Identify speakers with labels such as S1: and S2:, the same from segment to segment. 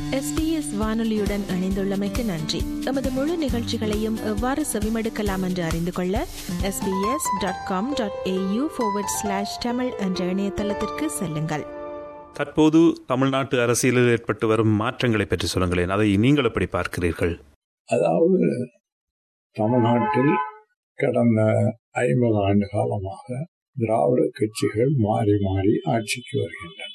S1: SBS வானொலியுடன் இணைந்துள்ளமைக்கு நன்றி எமது முழு நிகழ்ச்சிகளையும் எவ்வாறு செவிமடுக்கலாம் என்று அறிந்து கொள்ள SBS dot com dot AU slash Tamil என்ற இணையதளத்திற்கு செல்லுங்கள்
S2: தற்போது தமிழ்நாட்டு அரசியலில் ஏற்பட்டு வரும் மாற்றங்களை பற்றி சொல்லுங்களேன் அதை நீங்கள் எப்படி பார்க்கிறீர்கள்
S3: அதாவது தமிழ்நாட்டில் கடந்த ஐம்பது ஆண்டு காலமாக திராவிட கட்சிகள் மாறி மாறி ஆட்சிக்கு வருகின்றன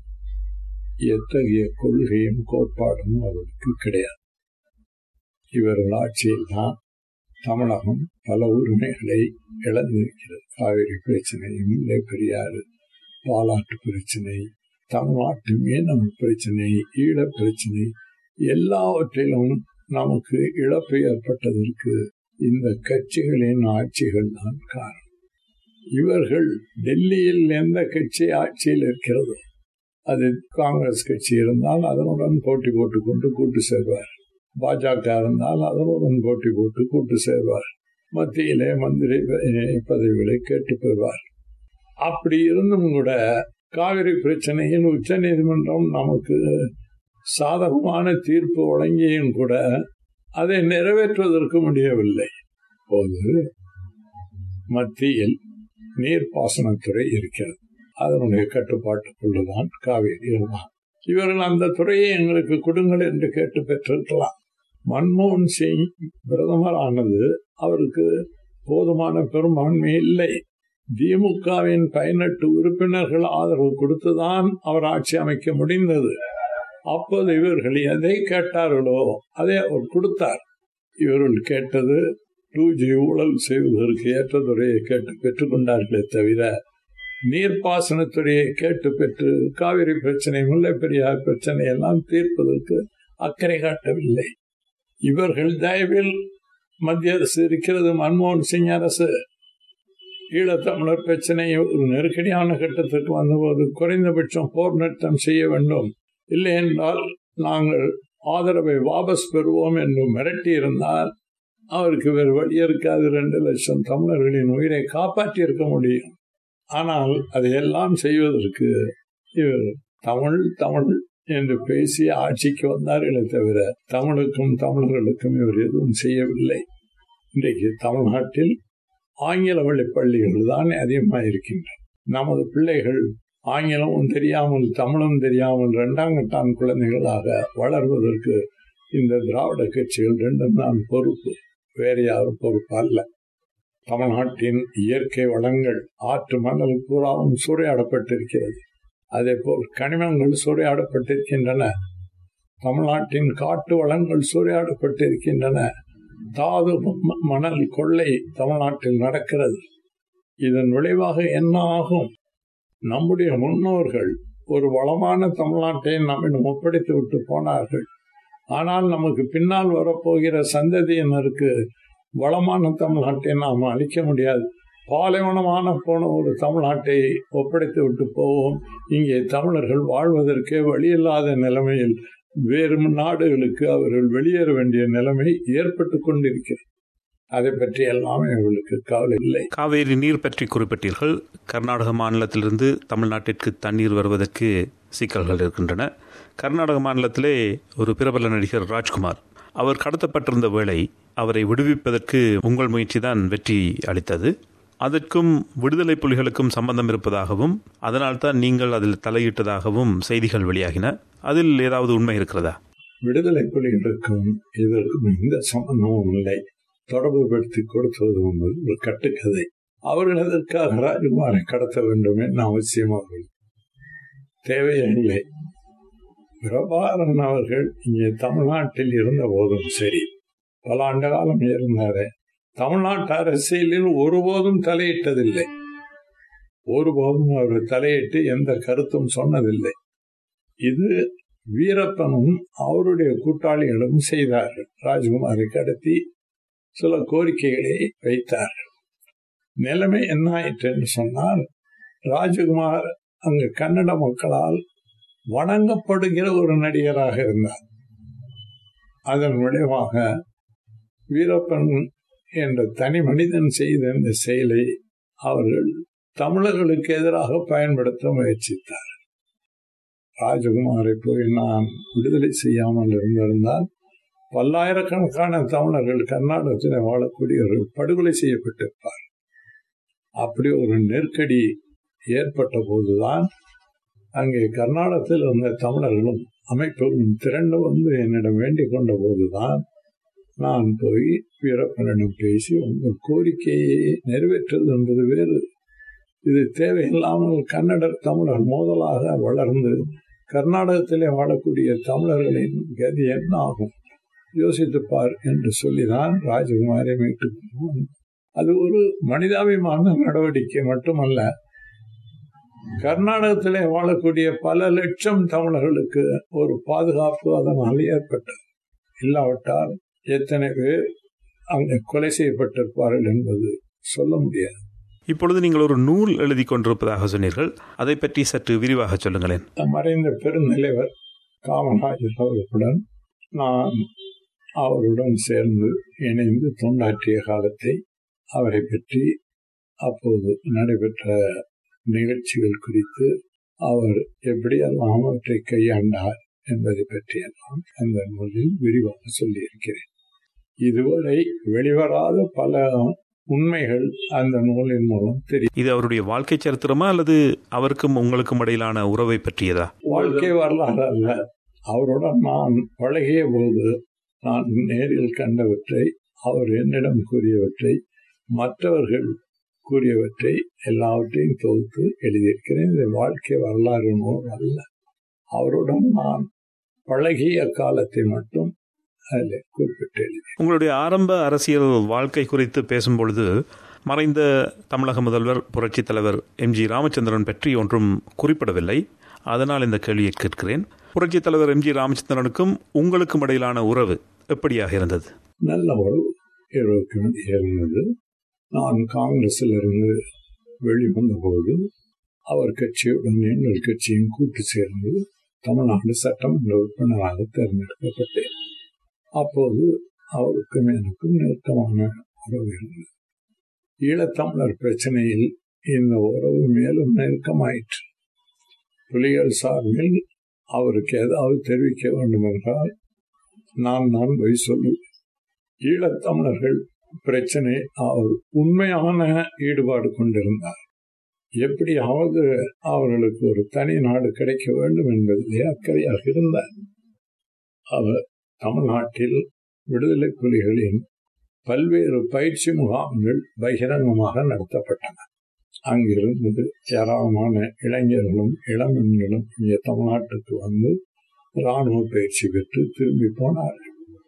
S3: எத்தகைய கொள்கையும் கோட்பாடும் அவருக்கு கிடையாது இவர்கள் ஆட்சியில்தான் தமிழகம் பல உரிமைகளை இழந்திருக்கிறது காவிரி பிரச்சனை முல்லை பெரியாறு பாலாட்டு பிரச்சனை தமிழ்நாட்டு மீனவ பிரச்சனை ஈழப் பிரச்சனை எல்லாவற்றிலும் நமக்கு இழப்பு ஏற்பட்டதற்கு இந்த கட்சிகளின் ஆட்சிகள் தான் காரணம் இவர்கள் டெல்லியில் எந்த கட்சி ஆட்சியில் இருக்கிறதோ அது காங்கிரஸ் கட்சி இருந்தால் அதனுடன் போட்டி போட்டுக்கொண்டு கூட்டு சேர்வார் பாஜக இருந்தால் அதனுடன் போட்டி போட்டு கூட்டு சேர்வார் மத்தியிலே மந்திரி பதவிகளை கேட்டு பெறுவார் அப்படி இருந்தும் கூட காவிரி பிரச்சனையில் உச்ச நீதிமன்றம் நமக்கு சாதகமான தீர்ப்பு வழங்கியும் கூட அதை நிறைவேற்றுவதற்கு முடியவில்லை போது மத்தியில் நீர்ப்பாசனத்துறை இருக்கிறது அதனுடைய கட்டுப்பாட்டுக்குள்ளுதான் காவேரி எல்லாம் இவர்கள் அந்த துறையை எங்களுக்கு கொடுங்கள் என்று கேட்டு பெற்றிருக்கலாம் மன்மோகன் சிங் பிரதமர் ஆனது அவருக்கு போதுமான பெரும்பான்மை இல்லை திமுகவின் பதினெட்டு உறுப்பினர்கள் ஆதரவு கொடுத்துதான் அவர் ஆட்சி அமைக்க முடிந்தது அப்போது இவர்கள் எதை கேட்டார்களோ அதை அவர் கொடுத்தார் இவர்கள் கேட்டது டூ ஜி ஊழல் செய்வதற்கு ஏற்ற துறையை கேட்டு பெற்றுக்கொண்டார்களே தவிர நீர்ப்பாசனத்துறையை கேட்டு பெற்று காவிரி பிரச்சனை முல்லை பெரியார் பிரச்சனை எல்லாம் தீர்ப்பதற்கு அக்கறை காட்டவில்லை இவர்கள் தயவில் மத்திய அரசு இருக்கிறது மன்மோகன் சிங் அரசு ஈழத்தமிழர் பிரச்சனை ஒரு நெருக்கடியான கட்டத்திற்கு வந்தபோது குறைந்தபட்சம் போர் நிறுத்தம் செய்ய வேண்டும் இல்லை என்றால் நாங்கள் ஆதரவை வாபஸ் பெறுவோம் என்று மிரட்டி இருந்தால் அவருக்கு வேறு வழி இருக்காது ரெண்டு லட்சம் தமிழர்களின் உயிரை காப்பாற்றி இருக்க முடியும் ஆனால் அதையெல்லாம் செய்வதற்கு இவர் தமிழ் தமிழ் என்று பேசி ஆட்சிக்கு வந்தார்களே தவிர தமிழுக்கும் தமிழர்களுக்கும் இவர் எதுவும் செய்யவில்லை இன்றைக்கு தமிழ்நாட்டில் ஆங்கில வழி பள்ளிகள் தான் அதிகமாக இருக்கின்றன நமது பிள்ளைகள் ஆங்கிலமும் தெரியாமல் தமிழும் தெரியாமல் இரண்டாம் கட்டான் குழந்தைகளாக வளர்வதற்கு இந்த திராவிட கட்சிகள் ரெண்டும் தான் பொறுப்பு வேறு யாரும் பொறுப்பு அல்ல தமிழ்நாட்டின் இயற்கை வளங்கள் ஆற்று மணல் பூராவும் சூறையாடப்பட்டிருக்கிறது அதே போல் கனிமங்கள் சூறையாடப்பட்டிருக்கின்றன தமிழ்நாட்டின் காட்டு வளங்கள் சூறையாடப்பட்டிருக்கின்றன தாது மணல் கொள்ளை தமிழ்நாட்டில் நடக்கிறது இதன் விளைவாக என்ன ஆகும் நம்முடைய முன்னோர்கள் ஒரு வளமான தமிழ்நாட்டை நம்மிடம் ஒப்படைத்து விட்டு போனார்கள் ஆனால் நமக்கு பின்னால் வரப்போகிற சந்ததியினருக்கு வளமான தமிழ்நாட்டை நாம் அளிக்க முடியாது பாலைவனமான போன ஒரு தமிழ்நாட்டை ஒப்படைத்து விட்டு போவோம் இங்கே தமிழர்கள் வாழ்வதற்கே வழியில்லாத நிலைமையில் வேறு நாடுகளுக்கு அவர்கள் வெளியேற வேண்டிய நிலைமை ஏற்பட்டு கொண்டிருக்கிறது அதை பற்றி எல்லாமே இவர்களுக்கு கவலை இல்லை
S2: காவேரி நீர் பற்றி குறிப்பிட்டீர்கள் கர்நாடக மாநிலத்திலிருந்து தமிழ்நாட்டிற்கு தண்ணீர் வருவதற்கு சிக்கல்கள் இருக்கின்றன கர்நாடக மாநிலத்திலே ஒரு பிரபல நடிகர் ராஜ்குமார் அவர் கடத்தப்பட்டிருந்த வேளை அவரை விடுவிப்பதற்கு உங்கள் முயற்சி தான் வெற்றி அளித்தது அதற்கும் விடுதலை புலிகளுக்கும் சம்பந்தம் இருப்பதாகவும் அதனால்தான் நீங்கள் அதில் தலையிட்டதாகவும் செய்திகள் வெளியாகின அதில் ஏதாவது உண்மை இருக்கிறதா
S3: விடுதலை புலிகளுக்கும் இதற்கும் எந்த சம்பந்தமும் இல்லை தொடர்பு படுத்தி கொடுத்தது ஒரு கட்டுக்கதை அவர்கள் அதற்காக ராஜ்குமாரை கடத்த வேண்டும் என்ன அவசியம் அவர்கள் தேவையே இல்லை பிரபாகரன் அவர்கள் இங்கே தமிழ்நாட்டில் இருந்த போதும் சரி பல ஆண்டு காலம் இருந்தாரே தமிழ்நாட்டு அரசியலில் ஒருபோதும் தலையிட்டதில்லை ஒருபோதும் அவர் தலையிட்டு எந்த கருத்தும் சொன்னதில்லை இது வீரப்பனும் அவருடைய கூட்டாளிகளும் செய்தார்கள் ராஜ்குமாரை கடத்தி சில கோரிக்கைகளை வைத்தார்கள் நிலைமை என்ன ஆயிற்றுன்னு சொன்னால் ராஜகுமார் அங்கு கன்னட மக்களால் வணங்கப்படுகிற ஒரு நடிகராக இருந்தார் அதன் விளைவாக வீரப்பன் என்ற தனி மனிதன் செய்த இந்த செயலை அவர்கள் தமிழர்களுக்கு எதிராக பயன்படுத்த முயற்சித்தார் ராஜகுமாரை போய் நான் விடுதலை செய்யாமல் இருந்திருந்தால் பல்லாயிரக்கணக்கான தமிழர்கள் கர்நாடகத்தில் வாழக்கூடியவர்கள் படுகொலை செய்யப்பட்டிருப்பார் அப்படி ஒரு நெருக்கடி ஏற்பட்ட போதுதான் அங்கே கர்நாடகத்தில் இருந்த தமிழர்களும் அமைப்புகளும் திரண்டு வந்து என்னிடம் வேண்டிக் கொண்ட போதுதான் நான் போய் வீரப்பனிடம் பேசி உங்கள் கோரிக்கையை நிறைவேற்றுவது என்பது வேறு இது தேவையில்லாமல் கன்னடர் தமிழர் மோதலாக வளர்ந்து கர்நாடகத்திலே வாழக்கூடிய தமிழர்களின் கதி என்ன ஆகும் யோசித்துப்பார் என்று சொல்லிதான் ராஜகுமாரை மீட்டு அது ஒரு மனிதாபிமான நடவடிக்கை மட்டுமல்ல கர்நாடகத்திலே வாழக்கூடிய பல லட்சம் தமிழர்களுக்கு ஒரு பாதுகாப்பு அதனால் ஏற்பட்டது இல்லாவிட்டால் எத்தனை பேர் அங்கே கொலை செய்யப்பட்டிருப்பார்கள் என்பது சொல்ல முடியாது
S2: இப்பொழுது நீங்கள் ஒரு நூல் எழுதி கொண்டிருப்பதாக சொன்னீர்கள் அதை பற்றி சற்று விரிவாக சொல்லுங்களேன்
S3: மறைந்த பெருநிலைவர் காமராஜர் அவர்களுடன் நான் அவருடன் சேர்ந்து இணைந்து தொண்டாற்றிய காலத்தை அவரை பற்றி அப்போது நடைபெற்ற நிகழ்ச்சிகள் குறித்து அவர் எப்படியெல்லாம் அவற்றை கையாண்டார் என்பதை பற்றியெல்லாம் அந்த நூலில் விரிவாக சொல்லியிருக்கிறேன் இதுவரை வெளிவராத பல உண்மைகள் அந்த நூலின் மூலம் தெரியும்
S2: இது அவருடைய வாழ்க்கை சரித்திரமா அல்லது அவருக்கும் உங்களுக்கும் இடையிலான உறவை பற்றியதா
S3: வாழ்க்கை வரலாறு அல்ல அவருடன் நான் பழகிய போது நான் நேரில் கண்டவற்றை அவர் என்னிடம் கூறியவற்றை மற்றவர்கள் கூறியவற்றை எல்லாவற்றையும் தொகுத்து எழுதியிருக்கிறேன் இது வாழ்க்கை வரலாறு நூல் அல்ல அவருடன் நான் பழகிய காலத்தை மட்டும் அதில் குறிப்பிட்டு எழுதி
S2: உங்களுடைய ஆரம்ப அரசியல் வாழ்க்கை குறித்து பேசும்பொழுது மறைந்த தமிழக முதல்வர் புரட்சித் தலைவர் எம் ஜி ராமச்சந்திரன் பற்றி ஒன்றும் குறிப்பிடவில்லை அதனால் இந்த கேள்வியை கேட்கிறேன் புரட்சித் தலைவர் எம் ஜி ராமச்சந்திரனுக்கும் உங்களுக்கும் இடையிலான உறவு எப்படியாக இருந்தது
S3: நல்ல ஒரு இருபத்தி இருந்தது நான் காங்கிரஸில் இருந்து வெளிவந்த போது அவர் கட்சியுடன் எங்கள் கட்சியும் கூட்டு சேர்ந்து தமிழ்நாடு சட்டமன்ற உறுப்பினராக தேர்ந்தெடுக்கப்பட்டேன் அப்போது அவருக்கும் எனக்கும் நெருக்கமான உறவு இருந்தது ஈழத்தமிழர் பிரச்சனையில் இந்த உறவு மேலும் நெருக்கமாயிற்று புலிகள் சார்பில் அவருக்கு ஏதாவது தெரிவிக்க வேண்டும் என்றால் நான் தான் போய் சொல்லுவேன் ஈழத்தமிழர்கள் பிரச்சனை அவர் உண்மையான ஈடுபாடு கொண்டிருந்தார் எப்படியாவது அவர்களுக்கு ஒரு தனி நாடு கிடைக்க வேண்டும் என்பதிலே அக்கறையாக இருந்தார் அவர் தமிழ்நாட்டில் விடுதலை புலிகளின் பல்வேறு பயிற்சி முகாம்கள் பகிரங்கமாக நடத்தப்பட்டன அங்கிருந்து ஏராளமான இளைஞர்களும் இளம்பெண்களும் இங்கே தமிழ்நாட்டுக்கு வந்து இராணுவ பயிற்சி பெற்று திரும்பி போனார்கள்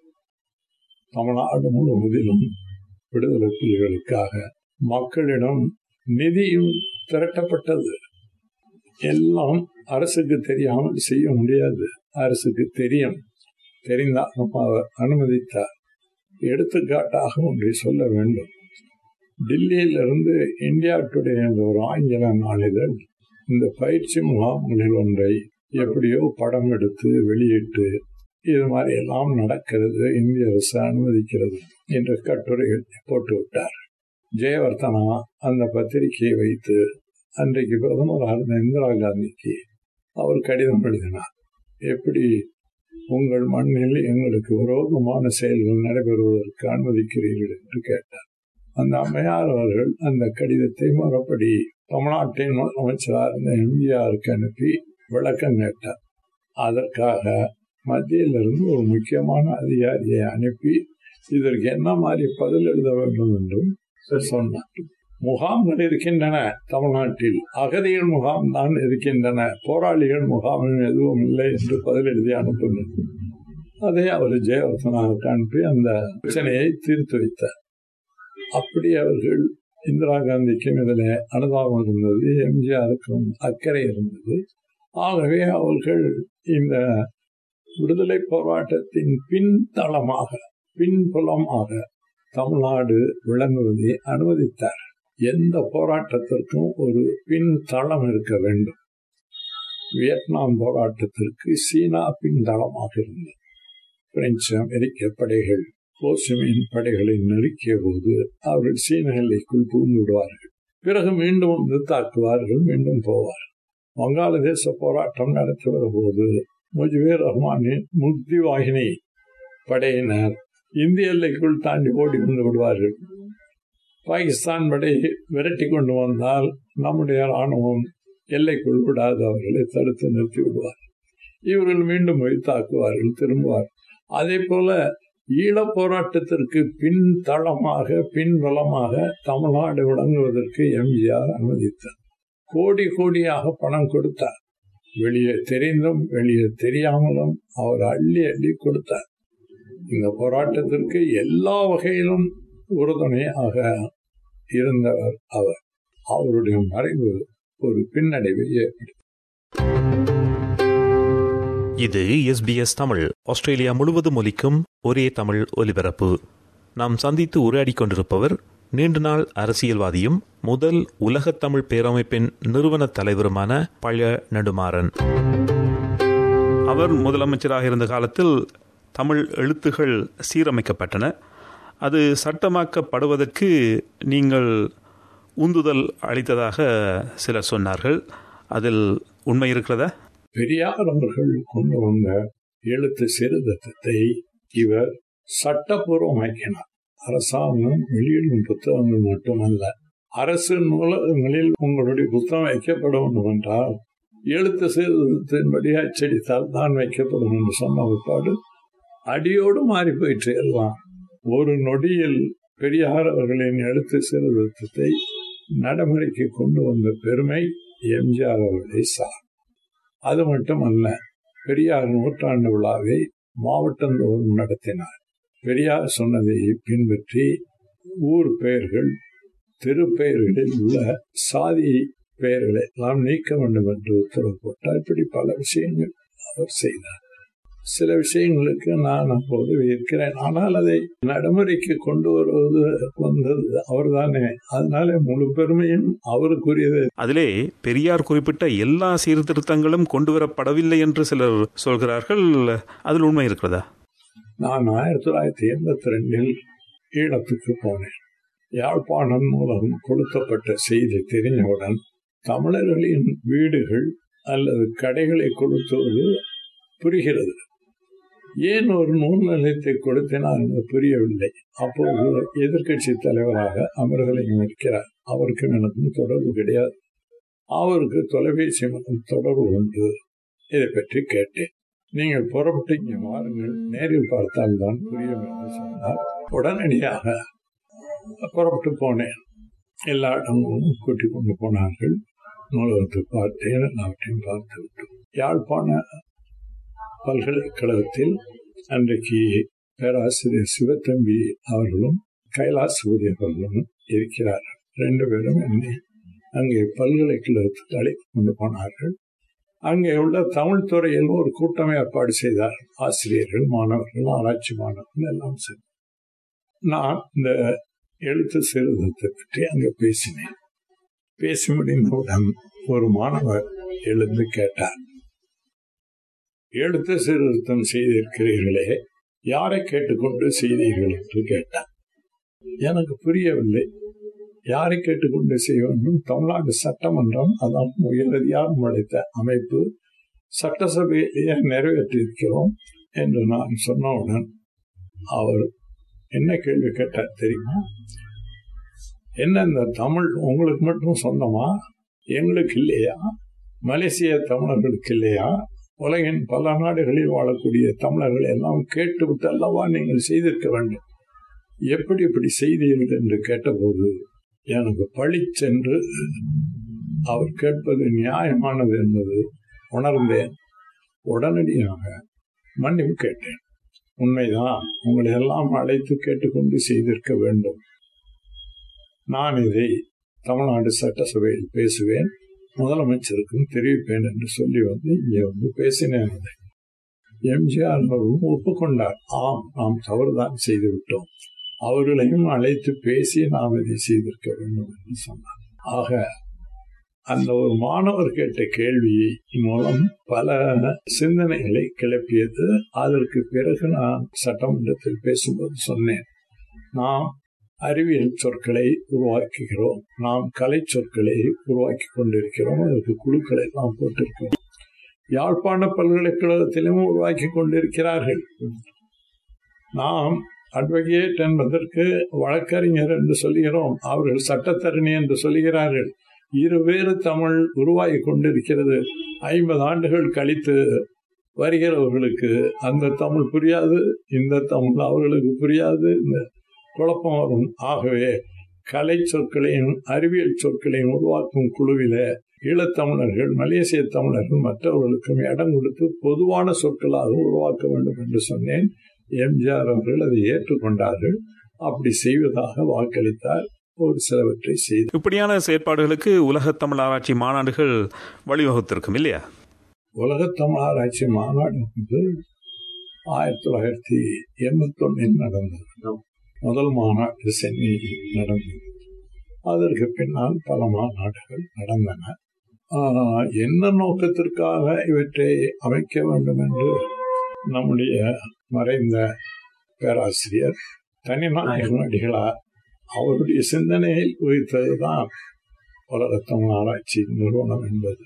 S3: தமிழ்நாடு முழுவதிலும் விடுதலை புலிகளுக்காக மக்களிடம் நிதியும் திரட்டப்பட்டது எல்லாம் அரசுக்கு தெரியாமல் செய்ய முடியாது அரசுக்கு தெரியும் தெரிந்தாலும் அவர் அனுமதித்தார் எடுத்துக்காட்டாக ஒன்றை சொல்ல வேண்டும் டில்லியிலிருந்து இந்தியா டுடே என்ற ஒரு ஆங்கில நாளிதழ் இந்த பயிற்சி முகாம்களில் ஒன்றை எப்படியோ படம் எடுத்து வெளியிட்டு இது மாதிரி எல்லாம் நடக்கிறது இந்திய அரசு அனுமதிக்கிறது என்ற கட்டுரைகள் போட்டு விட்டார் ஜெயவர்த்தனா அந்த பத்திரிகையை வைத்து அன்றைக்கு பிரதமராக இருந்த இந்திரா காந்திக்கு அவர் கடிதம் எழுதினார் எப்படி உங்கள் மண்ணில் எங்களுக்கு விரோதமான செயல்கள் நடைபெறுவதற்கு அனுமதிக்கிறீர்கள் என்று கேட்டார் அந்த அம்மையார் அவர்கள் அந்த கடிதத்தை மறுபடி தமிழ்நாட்டின் முதலமைச்சராக இருந்த எம்ஜிஆருக்கு அனுப்பி விளக்கம் கேட்டார் அதற்காக மத்தியிலிருந்து ஒரு முக்கியமான அதிகாரியை அனுப்பி இதற்கு என்ன மாதிரி பதில் எழுத வேண்டும் என்றும் சொன்னார் முகாம்கள் இருக்கின்றன தமிழ்நாட்டில் அகதிகள் முகாம் தான் இருக்கின்றன போராளிகள் முகாமும் எதுவும் இல்லை என்று பதில் எழுதி அனுப்பினார் அதை அவர் ஜெயவர்த்தனாவுக்கு அனுப்பி அந்த பிரச்சனையை தீர்த்து வைத்தார் அப்படி அவர்கள் இந்திரா காந்திக்கும் இதில் அனுதாபம் இருந்தது எம்ஜிஆருக்கும் அக்கறை இருந்தது ஆகவே அவர்கள் இந்த விடுதலை போராட்டத்தின் பின்தளமாக பின்புலமாக தமிழ்நாடு விளங்குவதை அனுமதித்தார் எந்த போராட்டத்திற்கும் ஒரு பின்தளம் இருக்க வேண்டும் வியட்நாம் போராட்டத்திற்கு சீனா பின்தளமாக இருந்தது பிரெஞ்சு அமெரிக்க படைகள் போசுமின் படைகளை நெருக்கிய போது அவர்கள் சீன எல்லைக்குள் புகுந்து விடுவார்கள் பிறகு மீண்டும் வந்து தாக்குவார்கள் மீண்டும் போவார்கள் வங்காளதேச போராட்டம் நடத்தி வரும்போது முஜிபுர் ரஹ்மானின் முக்தி வாகினி படையினர் இந்திய எல்லைக்குள் தாண்டி ஓடி வந்து விடுவார்கள் பாகிஸ்தான் படையை விரட்டி கொண்டு வந்தால் நம்முடைய ராணுவம் எல்லைக்குள் விடாது அவர்களை தடுத்து நிறுத்தி விடுவார் இவர்கள் மீண்டும் போய் தாக்குவார்கள் திரும்புவார் அதே போல ஈழப் போராட்டத்திற்கு பின் தளமாக பின்பலமாக தமிழ்நாடு விளங்குவதற்கு எம்ஜிஆர் அனுமதித்தார் கோடி கோடியாக பணம் கொடுத்தார் வெளியே தெரிந்தும் வெளியே தெரியாமலும் அவர் அள்ளி அள்ளி கொடுத்தார் இந்த போராட்டத்திற்கு எல்லா வகையிலும் உறுதுணையாக இருந்தவர் அவர் அவருடைய மறைவு ஒரு பின்னடைவை ஏற்படுத்தி
S2: இது எஸ்பிஎஸ் தமிழ் ஆஸ்திரேலியா முழுவதும் ஒலிக்கும் ஒரே தமிழ் ஒலிபரப்பு நாம் சந்தித்து உரையாடிக் கொண்டிருப்பவர் நீண்ட நாள் அரசியல்வாதியும் முதல் உலகத் தமிழ் பேரமைப்பின் நிறுவன தலைவருமான பழ நெடுமாறன் அவர் முதலமைச்சராக இருந்த காலத்தில் தமிழ் எழுத்துகள் சீரமைக்கப்பட்டன அது சட்டமாக்கப்படுவதற்கு நீங்கள் உந்துதல் அளித்ததாக சிலர் சொன்னார்கள் அதில் உண்மை இருக்கிறதா
S3: பெரியார் அவர்கள் கொண்டு வந்த எழுத்து சீர்திருத்தத்தை இவர் சட்டப்பூர்வமாக்கினார் அரசாங்கம் வெளியிடும் புத்தகங்கள் மட்டுமல்ல அரசு நூலகங்களில் உங்களுடைய புத்தகம் வைக்கப்பட வேண்டும் என்றால் எழுத்து சீர்திருத்தத்தின்படி அச்சடித்தால் தான் வைக்கப்படும் என்று சொன்ன பிற்பாடு அடியோடு மாறி போயிற்று எல்லாம் ஒரு நொடியில் பெரியார் அவர்களின் எழுத்து சீர்திருத்தத்தை நடைமுறைக்கு கொண்டு வந்த பெருமை எம்ஜிஆர் அவர்களை சார் அது மட்டுமல்ல பெரியார் நூற்றாண்டு விழாவை மாவட்டந்தோறும் நடத்தினார் பெரியார் சொன்னதை பின்பற்றி ஊர் பெயர்கள் திருப்பெயர்களில் உள்ள சாதி பெயர்களை எல்லாம் நீக்க வேண்டும் என்று உத்தரவு போட்டார் இப்படி பல விஷயங்கள் அவர் செய்தார் சில விஷயங்களுக்கு நான் அப்போது இருக்கிறேன் ஆனால் அதை நடைமுறைக்கு கொண்டு வருவது வந்தது அவர்தானே அதனால முழு பெருமையும் அவருக்குரியது
S2: அதிலே பெரியார் குறிப்பிட்ட எல்லா சீர்திருத்தங்களும் கொண்டு வரப்படவில்லை என்று சிலர் சொல்கிறார்கள் அதில் உண்மை இருக்கிறதா
S3: நான் ஆயிரத்தி தொள்ளாயிரத்தி எண்பத்தி ரெண்டில் ஈழத்துக்கு போனேன் யாழ்ப்பாணம் மூலம் கொடுக்கப்பட்ட செய்தி தெரிஞ்சவுடன் தமிழர்களின் வீடுகள் அல்லது கடைகளை கொடுத்துவது புரிகிறது ஏன் ஒரு நூல் நிலையத்தை கொடுத்தினார் என்று புரியவில்லை அப்போது எதிர்கட்சி தலைவராக அமர்தலிங்கம் இருக்கிறார் அவருக்கு எனக்கும் தொடர்பு கிடையாது அவருக்கு தொலைபேசி மூலம் தொடர்பு உண்டு இதை பற்றி கேட்டேன் நீங்கள் புறப்பட்டு இங்கே வாருங்கள் நேரில் பார்த்தால் தான் புரியும் என்று சொன்னார் உடனடியாக புறப்பட்டு போனேன் எல்லா இடங்களும் கூட்டிக் கொண்டு போனார்கள் நூலகத்தை பார்த்தேன் எல்லாவற்றையும் பார்த்து விட்டோம் யாழ்ப்பாண பல்கலைக்கழகத்தில் அன்றைக்கு பேராசிரியர் சிவத்தம்பி அவர்களும் கைலாசபதி அவர்களும் இருக்கிறார்கள் ரெண்டு பேரும் என்னை அங்கே பல்கலைக்கழகத்துக்கு அழைத்து கொண்டு போனார்கள் அங்கே உள்ள தமிழ் துறையில் ஒரு கூட்டம் ஏற்பாடு செய்தார் ஆசிரியர்கள் மாணவர்கள் ஆராய்ச்சி மாணவர்கள் எல்லாம் சரி நான் இந்த எழுத்து சீர்திருத்தத்தை பற்றி அங்கே பேசினேன் பேசி முடிந்தவுடன் ஒரு மாணவர் எழுந்து கேட்டார் எழுத்து சீர்திருத்தம் செய்திருக்கிறீர்களே யாரை கேட்டுக்கொண்டு செய்தீர்கள் என்று கேட்டார் எனக்கு புரியவில்லை யாரை கேட்டுக்கொண்டு செய்ய வேண்டும் தமிழ்நாடு சட்டமன்றம் அதான் உயரதியாரம் அளித்த அமைப்பு சட்டசபையிலேயே நிறைவேற்றியிருக்கிறோம் என்று நான் சொன்னவுடன் அவர் என்ன கேள்வி கேட்டார் தெரியுமா என்ன இந்த தமிழ் உங்களுக்கு மட்டும் சொந்தமா எங்களுக்கு இல்லையா மலேசிய தமிழர்களுக்கு இல்லையா உலகின் பல நாடுகளில் வாழக்கூடிய தமிழர்கள் எல்லாம் கேட்டுவிட்டு அல்லவா நீங்கள் செய்திருக்க வேண்டும் எப்படி இப்படி செய்தீர்கள் என்று கேட்டபோது எனக்கு பழிச்சென்று அவர் கேட்பது நியாயமானது என்பது உணர்ந்தேன் உடனடியாக மன்னிப்பு கேட்டேன் உண்மைதான் உங்களை எல்லாம் அழைத்து கேட்டுக்கொண்டு செய்திருக்க வேண்டும் நான் இதை தமிழ்நாடு சட்டசபையில் பேசுவேன் முதலமைச்சருக்கும் தெரிவிப்பேன் என்று சொல்லி வந்து இங்கே வந்து பேசினேன் அதை எம்ஜிஆர் அவர்களும் ஒப்புக்கொண்டார் ஆம் நாம் தவறுதான் செய்து விட்டோம் அவர்களையும் அழைத்து பேசி நாம் இதை செய்திருக்க வேண்டும் என்று சொன்னார் ஆக அந்த ஒரு மாணவர் கேட்ட கேள்வி மூலம் பல சிந்தனைகளை கிளப்பியது அதற்கு பிறகு நான் சட்டமன்றத்தில் பேசும்போது சொன்னேன் நாம் அறிவியல் சொற்களை உருவாக்குகிறோம் நாம் கலை சொற்களை உருவாக்கி கொண்டிருக்கிறோம் அதற்கு குழுக்களை எல்லாம் போட்டிருக்கிறோம் யாழ்ப்பாண பல்கலைக்கழகத்திலும் உருவாக்கி கொண்டிருக்கிறார்கள் நாம் அட்வொகேட் என்பதற்கு வழக்கறிஞர் என்று சொல்கிறோம் அவர்கள் சட்டத்தரணி என்று சொல்கிறார்கள் இருவேறு தமிழ் உருவாகி கொண்டிருக்கிறது ஐம்பது ஆண்டுகள் கழித்து வருகிறவர்களுக்கு அந்த தமிழ் புரியாது இந்த தமிழ் அவர்களுக்கு புரியாது இந்த குழப்பம் வரும் ஆகவே கலை சொற்களையும் அறிவியல் சொற்களையும் உருவாக்கும் குழுவில ஈழத்தமிழர்கள் மலேசிய தமிழர்கள் மற்றவர்களுக்கும் இடம் கொடுத்து பொதுவான சொற்களாக உருவாக்க வேண்டும் என்று சொன்னேன் எம்ஜிஆர் அவர்கள் அதை ஏற்றுக்கொண்டார்கள் அப்படி செய்வதாக வாக்களித்தார் ஒரு சிலவற்றை செய்து
S2: இப்படியான செயற்பாடுகளுக்கு உலக தமிழ் ஆராய்ச்சி மாநாடுகள் வழிவகுத்திருக்கும் இல்லையா
S3: உலக தமிழ் ஆராய்ச்சி மாநாடு வந்து ஆயிரத்தி தொள்ளாயிரத்தி எண்பத்தி ஒன்னில் நடந்தது முதல் மாநாடு சென்னையில் நடந்தது அதற்கு பின்னால் பல மாநாடுகள் நடந்தன என்ன நோக்கத்திற்காக இவற்றை அமைக்க வேண்டும் என்று நம்முடைய மறைந்த பேராசிரியர் தனிநாயகம் அடிகளார் அவருடைய சிந்தனையில் உயிர்த்ததுதான் உலக தமிழ் ஆராய்ச்சி நிறுவனம் என்பது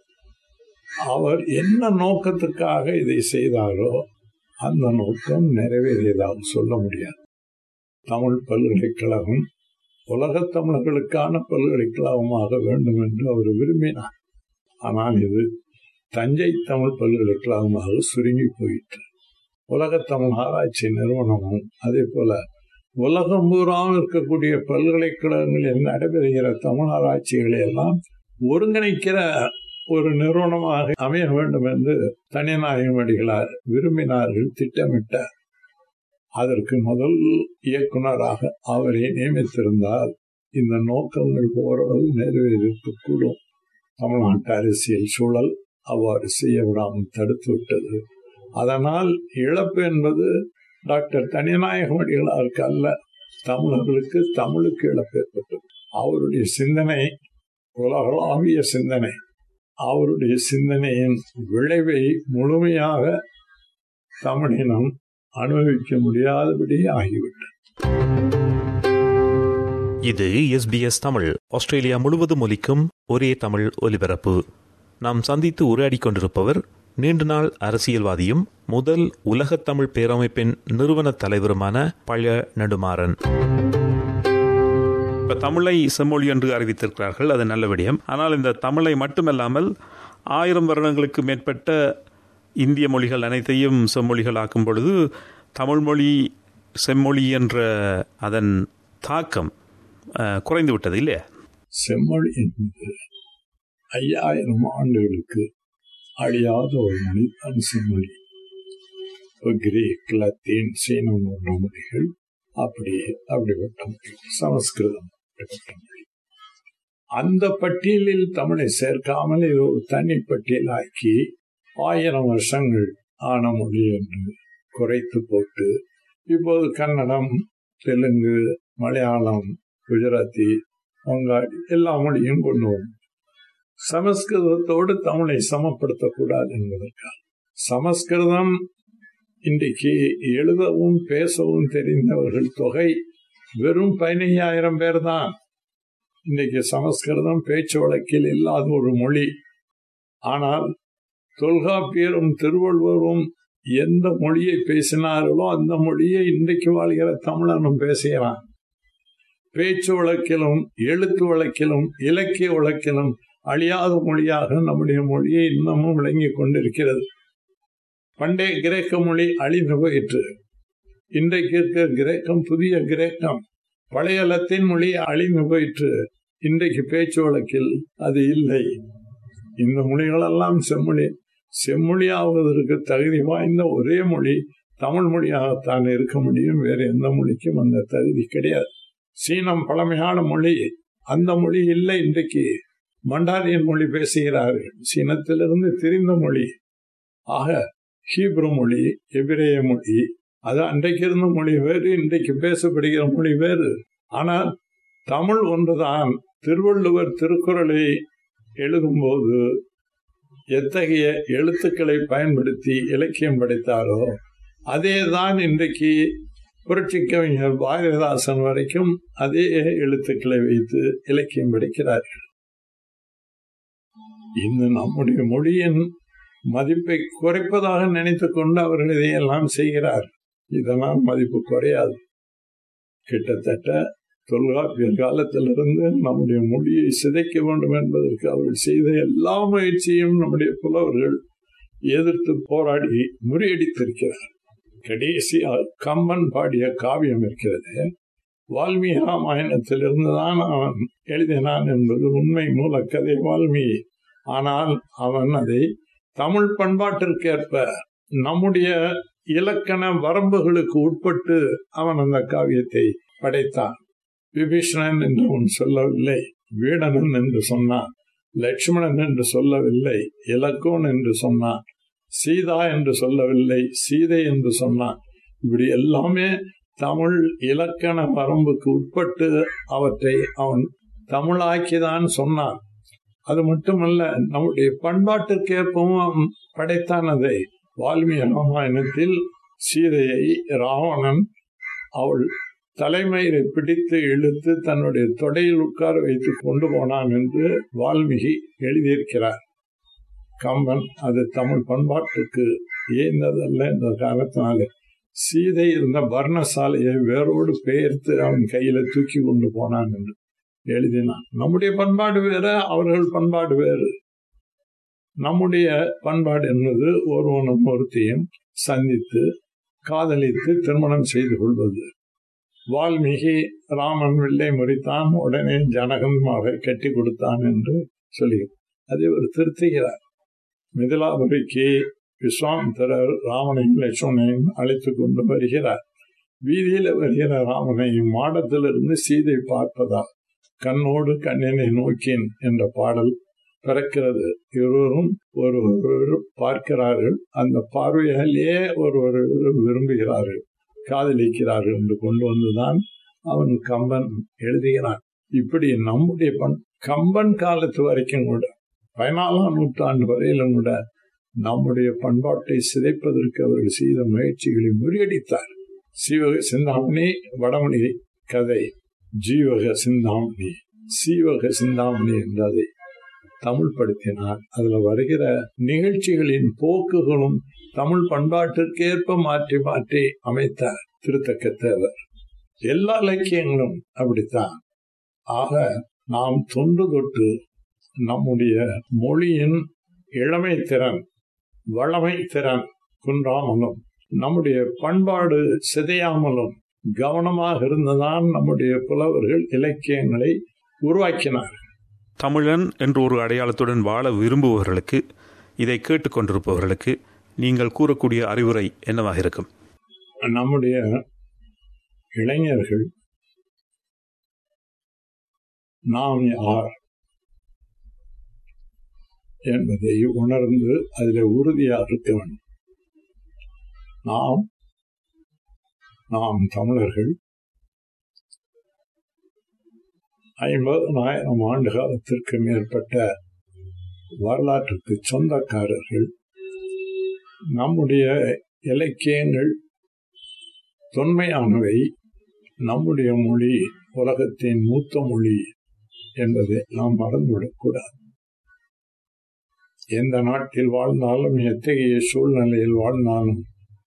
S3: அவர் என்ன நோக்கத்துக்காக இதை செய்தாரோ அந்த நோக்கம் நிறைவேறியதாக சொல்ல முடியாது தமிழ் பல்கலைக்கழகம் உலகத் தமிழர்களுக்கான பல்கலைக்கழகமாக வேண்டும் என்று அவர் விரும்பினார் ஆனால் இது தஞ்சை தமிழ் பல்கலைக்கழகமாக சுருங்கி போயிற்று உலகத் தமிழ் ஆராய்ச்சி நிறுவனமும் அதே போல உலகம் பூராவும் இருக்கக்கூடிய பல்கலைக்கழகங்களில் நடைபெறுகிற தமிழ் ஆராய்ச்சிகளை எல்லாம் ஒருங்கிணைக்கிற ஒரு நிறுவனமாக அமைய வேண்டும் என்று தனிநாயகம் அடிகளார் விரும்பினார்கள் திட்டமிட்டார் அதற்கு முதல் இயக்குனராக அவரை நியமித்திருந்தால் இந்த நோக்கங்கள் ஓரளவு நிறைவேறிருக்கக்கூடும் தமிழ்நாட்டு அரசியல் சூழல் அவ்வாறு செய்ய விடாமல் தடுத்து விட்டது அதனால் இழப்பு என்பது டாக்டர் தனிநாயகம் அடிகளாருக்கு அல்ல தமிழர்களுக்கு தமிழுக்கு இழப்பு ஏற்பட்டது அவருடைய சிந்தனை உலகளாவிய சிந்தனை அவருடைய சிந்தனையின் விளைவை முழுமையாக தமிழினம் அனுபவிக்க முடியாதபடி ஆகிவிட்டது
S2: இது எஸ்பிஎஸ் தமிழ் ஆஸ்திரேலியா முழுவதும் ஒலிக்கும் ஒரே தமிழ் ஒலிபரப்பு நாம் சந்தித்து உரையாடிக் கொண்டிருப்பவர் நீண்ட நாள் அரசியல்வாதியும் முதல் உலகத் தமிழ் பேரமைப்பின் நிறுவன தலைவருமான பழைய நெடுமாறன் இப்போ தமிழை செம்மொழி என்று அறிவித்திருக்கிறார்கள் அது நல்ல விடயம் ஆனால் இந்த தமிழை மட்டுமல்லாமல் ஆயிரம் வருடங்களுக்கு மேற்பட்ட இந்திய மொழிகள் அனைத்தையும் செம்மொழிகளாக்கும் பொழுது தமிழ்மொழி செம்மொழி என்ற அதன் தாக்கம் குறைந்து விட்டது இல்லையா
S3: செம்மொழி என்பது ஐயாயிரம் ஆண்டுகளுக்கு அழியாத ஒரு மொழி தான் செம்மொழி கிரீக் லத்தீன் சீனம் போன்ற மொழிகள் அப்படி அப்படிப்பட்ட மொழி சமஸ்கிருதம் அப்படிப்பட்ட மொழி அந்த பட்டியலில் தமிழை சேர்க்காமல் இது ஒரு தனி பட்டியலாக்கி ஆயிரம் வருஷங்கள் ஆன மொழி என்று குறைத்து போட்டு இப்போது கன்னடம் தெலுங்கு மலையாளம் குஜராத்தி வங்காளி எல்லா மொழியும் கொண்டு வரும் சமஸ்கிருதத்தோடு தமிழை சமப்படுத்தக்கூடாது என்பதற்காக சமஸ்கிருதம் இன்றைக்கு எழுதவும் பேசவும் தெரிந்தவர்கள் தொகை வெறும் பதினைஞ்சாயிரம் பேர் தான் இன்னைக்கு சமஸ்கிருதம் பேச்சு வழக்கில் இல்லாத ஒரு மொழி ஆனால் தொல்காப்பியரும் திருவள்ளுவரும் எந்த மொழியை பேசினார்களோ அந்த மொழியை இன்றைக்கு வாழ்கிற தமிழனும் பேசுகிறான் பேச்சு வழக்கிலும் எழுத்து வழக்கிலும் இலக்கிய வழக்கிலும் அழியாத மொழியாக நம்முடைய மொழியை இன்னமும் விளங்கிக் கொண்டிருக்கிறது பண்டைய கிரேக்க மொழி அழிந்து போயிற்று இன்றைக்கு இருக்கிற கிரேக்கம் புதிய கிரேக்கம் பழைய லத்தீன் மொழி அழிந்து போயிற்று இன்றைக்கு பேச்சு வழக்கில் அது இல்லை இந்த மொழிகளெல்லாம் செம்மொழி செம்மொழி ஆவதற்கு தகுதி வாய்ந்த ஒரே மொழி தமிழ் மொழியாகத்தான் இருக்க முடியும் வேறு எந்த மொழிக்கும் அந்த தகுதி கிடையாது சீனம் பழமையான மொழி அந்த மொழி இல்லை இன்றைக்கு மண்டாரியன் மொழி பேசுகிறார்கள் சீனத்திலிருந்து தெரிந்த மொழி ஆக ஹீப்ரு மொழி எபிரேய மொழி அது அன்றைக்கு இருந்த மொழி வேறு இன்றைக்கு பேசப்படுகிற மொழி வேறு ஆனால் தமிழ் ஒன்றுதான் திருவள்ளுவர் திருக்குறளை எழுதும்போது எத்தகைய எழுத்துக்களை பயன்படுத்தி இலக்கியம் படைத்தாரோ அதே தான் இன்றைக்கு புரட்சி கவிஞர் பாரதிதாசன் வரைக்கும் அதே எழுத்துக்களை வைத்து இலக்கியம் படிக்கிறார்கள் இந்த நம்முடைய மொழியின் மதிப்பை குறைப்பதாக நினைத்துக் கொண்டு அவர்கள் இதையெல்லாம் செய்கிறார் இதனால் மதிப்பு குறையாது கிட்டத்தட்ட தொல்காப்பியர் காலத்திலிருந்து நம்முடைய மொழியை சிதைக்க வேண்டும் என்பதற்கு அவர்கள் செய்த எல்லா முயற்சியும் நம்முடைய புலவர்கள் எதிர்த்து போராடி முறியடித்திருக்கிறார் கடைசி கம்பன் பாடிய காவியம் இருக்கிறது வால்மீகி ராமாயணத்திலிருந்து தான் அவன் எழுதினான் என்பது உண்மை மூலக்கதை வால்மீகி ஆனால் அவன் அதை தமிழ் பண்பாட்டிற்கேற்ப நம்முடைய இலக்கண வரம்புகளுக்கு உட்பட்டு அவன் அந்த காவியத்தை படைத்தான் விபீஷணன் என்று அவன் சொல்லவில்லை வீடனன் என்று சொன்னான் லட்சுமணன் என்று சொல்லவில்லை இலக்கோன் என்று சொன்னான் சீதா என்று சொல்லவில்லை சீதை என்று சொன்னான் இப்படி எல்லாமே தமிழ் இலக்கண வரம்புக்கு உட்பட்டு அவற்றை அவன் தமிழாக்கிதான் சொன்னான் அது மட்டுமல்ல நம்முடைய பண்பாட்டிற்கேற்பவும் அவன் படைத்தான் அதை வால்மீகி ராமாயணத்தில் சீதையை ராவணன் அவள் தலைமயிரை பிடித்து இழுத்து தன்னுடைய தொடையில் உட்கார வைத்து கொண்டு போனான் என்று வால்மீகி எழுதியிருக்கிறார் கம்பன் அது தமிழ் பண்பாட்டுக்கு ஏந்ததல்ல என்ற காரணத்தினால சீதை இருந்த பர்ணசாலையை வேரோடு பெயர்த்து அவன் கையில தூக்கி கொண்டு போனான் என்று எழுதினான் நம்முடைய பண்பாடு வேற அவர்கள் பண்பாடு வேறு நம்முடைய பண்பாடு என்பது ஒருவனும் ஒருத்தையும் சந்தித்து காதலித்து திருமணம் செய்து கொள்வது வால்மீகி ராமன் வில்லை முறித்தான் உடனே ஜனகமாக கட்டி கொடுத்தான் என்று சொல்லி அதை ஒரு திருத்துகிறார் மிதிலாபுரிக்கு விஸ்வாமித்திரர் ராமனையும் லட்சுமணையும் அழைத்து கொண்டு வருகிறார் வீதியில வருகிற ராமனையும் மாடத்திலிருந்து சீதை பார்ப்பதா கண்ணோடு கண்ணினை நோக்கின் என்ற பாடல் பிறக்கிறது இருவரும் ஒருவர் பார்க்கிறார்கள் அந்த பார்வையாலேயே ஒருவர் விரும்புகிறார்கள் காதலிக்கிறார்கள் என்று கொண்டு வந்துதான் அவன் கம்பன் எழுதுகிறான் இப்படி நம்முடைய பண் கம்பன் காலத்து வரைக்கும் கூட பதினாலாம் நூற்றாண்டு வரையிலும் கூட நம்முடைய பண்பாட்டை சிதைப்பதற்கு அவர்கள் செய்த முயற்சிகளை முறியடித்தார் சீவக சிந்தாமணி வடமொழி கதை ஜீவக சிந்தாமணி சீவக சிந்தாமணி என்றதை தமிழ் படுத்தினார் அதுல வருகிற நிகழ்ச்சிகளின் போக்குகளும் தமிழ் பண்பாட்டிற்கேற்ப மாற்றி மாற்றி அமைத்தார் திருத்தக்க தேவர் எல்லா இலக்கியங்களும் அப்படித்தான் ஆக நாம் தொன்று தொட்டு நம்முடைய மொழியின் இளமை திறன் வளமை திறன் குன்றாமலும் நம்முடைய பண்பாடு சிதையாமலும் கவனமாக இருந்துதான் நம்முடைய புலவர்கள் இலக்கியங்களை உருவாக்கினார்கள்
S2: தமிழன் என்ற ஒரு அடையாளத்துடன் வாழ விரும்புபவர்களுக்கு இதை கேட்டுக்கொண்டிருப்பவர்களுக்கு நீங்கள் கூறக்கூடிய அறிவுரை என்னவாக இருக்கும்
S3: நம்முடைய இளைஞர்கள் நாம் யார் என்பதை உணர்ந்து அதில் உறுதியாக இருக்க வேண்டும் நாம் நாம் தமிழர்கள் ஐம்பதனாயிரம் ஆண்டு காலத்திற்கு மேற்பட்ட வரலாற்றுக்கு சொந்தக்காரர்கள் நம்முடைய இலக்கியங்கள் தொன்மையானவை நம்முடைய மொழி உலகத்தின் மூத்த மொழி என்பதை நாம் மறந்துவிடக்கூடாது எந்த நாட்டில் வாழ்ந்தாலும் எத்தகைய சூழ்நிலையில் வாழ்ந்தாலும்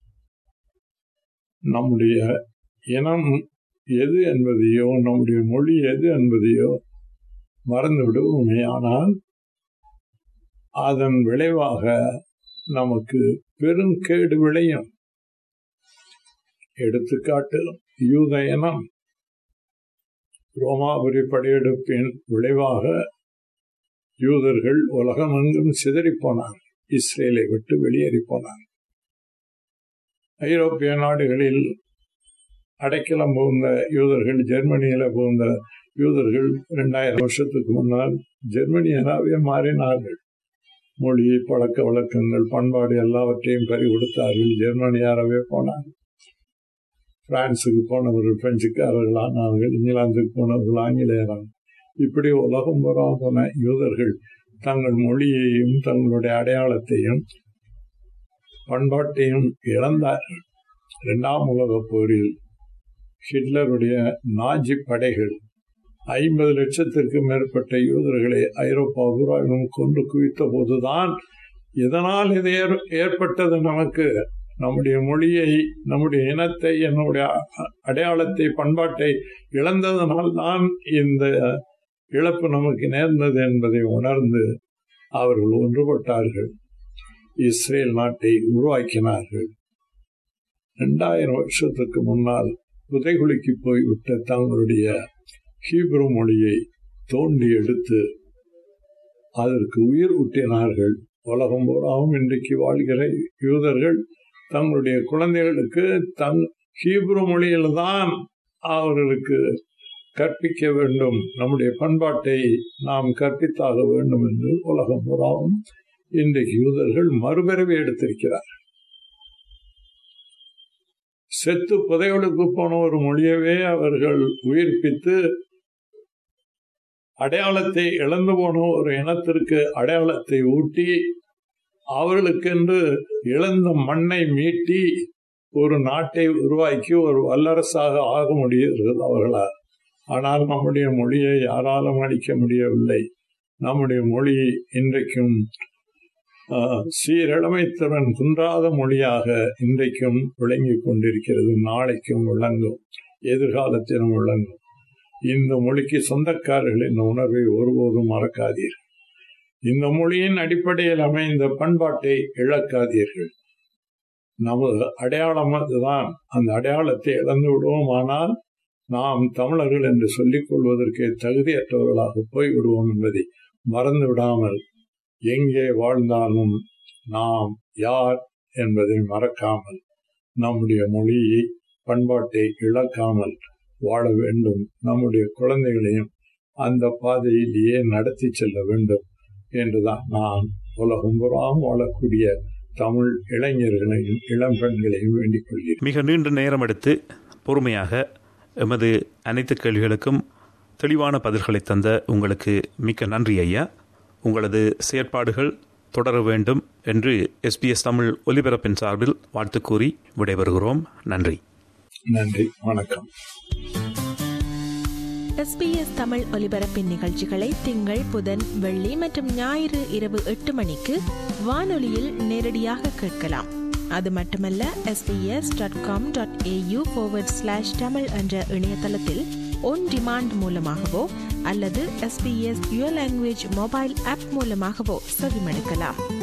S3: நம்முடைய இனம் எது என்பதையோ நம்முடைய மொழி எது என்பதையோ மறந்து விடுவோமே ஆனால் அதன் விளைவாக நமக்கு பெரும் கேடு விளையும் எடுத்துக்காட்டு யூத இனம் ரோமாபுரி படையெடுப்பின் விளைவாக யூதர்கள் உலகமெங்கும் சிதறி போனார் இஸ்ரேலை விட்டு வெளியேறி போனார் ஐரோப்பிய நாடுகளில் அடைக்கலம் புகுந்த யூதர்கள் ஜெர்மனியில புகுந்த யூதர்கள் இரண்டாயிரம் வருஷத்துக்கு முன்னால் ஜெர்மனியராகவே மாறினார்கள் மொழி பழக்க வழக்கங்கள் பண்பாடு எல்லாவற்றையும் பறி கொடுத்தார்கள் ஜெர்மனியாரவே போனார்கள் பிரான்சுக்கு போனவர்கள் பிரெஞ்சுக்காரர்கள் ஆனார்கள் இங்கிலாந்துக்கு போனவர்கள் ஆங்கிலேயரான இப்படி உலகம் புறா போன யூதர்கள் தங்கள் மொழியையும் தங்களுடைய அடையாளத்தையும் பண்பாட்டையும் இழந்தார்கள் இரண்டாம் உலக போரில் ஹிட்லருடைய நாஜி படைகள் ஐம்பது லட்சத்திற்கு மேற்பட்ட யூதர்களை ஐரோப்பா பூராவிலும் கொண்டு குவித்த போதுதான் இதனால் இது ஏற்பட்டது நமக்கு நம்முடைய மொழியை நம்முடைய இனத்தை என்னுடைய அடையாளத்தை பண்பாட்டை இழந்ததனால் தான் இந்த இழப்பு நமக்கு நேர்ந்தது என்பதை உணர்ந்து அவர்கள் ஒன்றுபட்டார்கள் இஸ்ரேல் நாட்டை உருவாக்கினார்கள் இரண்டாயிரம் வருஷத்துக்கு முன்னால் புதைகுலிக்கு போய்விட்ட தங்களுடைய ஹீப்ரு மொழியை தோண்டி எடுத்து அதற்கு உயிர் ஊட்டினார்கள் உலகம் பூராவும் இன்றைக்கு வாழ்கிற யூதர்கள் தங்களுடைய குழந்தைகளுக்கு தங் ஹீப்ரு மொழியில்தான் அவர்களுக்கு கற்பிக்க வேண்டும் நம்முடைய பண்பாட்டை நாம் கற்பித்தாக வேண்டும் என்று உலகம் பூராவும் இன்றைக்கு யூதர்கள் மறுபிறவி எடுத்திருக்கிறார் செத்து புதையலுக்கு போன ஒரு மொழியவே அவர்கள் உயிர்ப்பித்து அடையாளத்தை இழந்து போன ஒரு இனத்திற்கு அடையாளத்தை ஊட்டி அவர்களுக்கென்று இழந்த மண்ணை மீட்டி ஒரு நாட்டை உருவாக்கி ஒரு வல்லரசாக ஆக முடிகிறது அவர்களால் ஆனால் நம்முடைய மொழியை யாராலும் அளிக்க முடியவில்லை நம்முடைய மொழி இன்றைக்கும் சீரழமைத்திறன் குன்றாத மொழியாக இன்றைக்கும் விளங்கி கொண்டிருக்கிறது நாளைக்கும் விளங்கும் எதிர்காலத்திலும் விளங்கும் இந்த மொழிக்கு சொந்தக்காரர்களின் உணர்வை ஒருபோதும் மறக்காதீர்கள் இந்த மொழியின் அடிப்படையில் அமைந்த பண்பாட்டை இழக்காதீர்கள் நமது அடையாளம் அதுதான் அந்த அடையாளத்தை இழந்து விடுவோம் ஆனால் நாம் தமிழர்கள் என்று சொல்லிக் கொள்வதற்கு தகுதியற்றவர்களாக போய்விடுவோம் என்பதை மறந்து விடாமல் எங்கே வாழ்ந்தாலும் நாம் யார் என்பதை மறக்காமல் நம்முடைய மொழியை பண்பாட்டை இழக்காமல் வாழ வேண்டும் நம்முடைய குழந்தைகளையும் அந்த பாதையிலேயே நடத்தி செல்ல வேண்டும் என்றுதான் நான் உலகம் புறாம் வாழக்கூடிய தமிழ் இளைஞர்களையும் இளம் பெண்களையும் வேண்டிக் கொள்கிறேன்
S2: மிக நீண்ட நேரம் எடுத்து பொறுமையாக எமது அனைத்து கேள்விகளுக்கும் தெளிவான பதில்களை தந்த உங்களுக்கு மிக்க நன்றி ஐயா உங்களது செயற்பாடுகள் தொடர வேண்டும் என்று எஸ்பிஎஸ் தமிழ் ஒலிபரப்பின் சார்பில் வாழ்த்து கூறி விடைபெறுகிறோம் நன்றி
S3: நன்றி வணக்கம்
S1: எஸ்பிஎஸ் தமிழ் ஒலிபரப்பின் நிகழ்ச்சிகளை திங்கள் புதன் வெள்ளி மற்றும் ஞாயிறு இரவு எட்டு மணிக்கு வானொலியில் நேரடியாக கேட்கலாம் அது மட்டுமல்ல SBS dot com dot AU forward slash Tamil என்ற இணையதளத்தில் ஒன் டிமாண்ட் மூலமாகவோ அல்லது SBS your language mobile app மூலமாகவோ செவிமடுக்கலாம்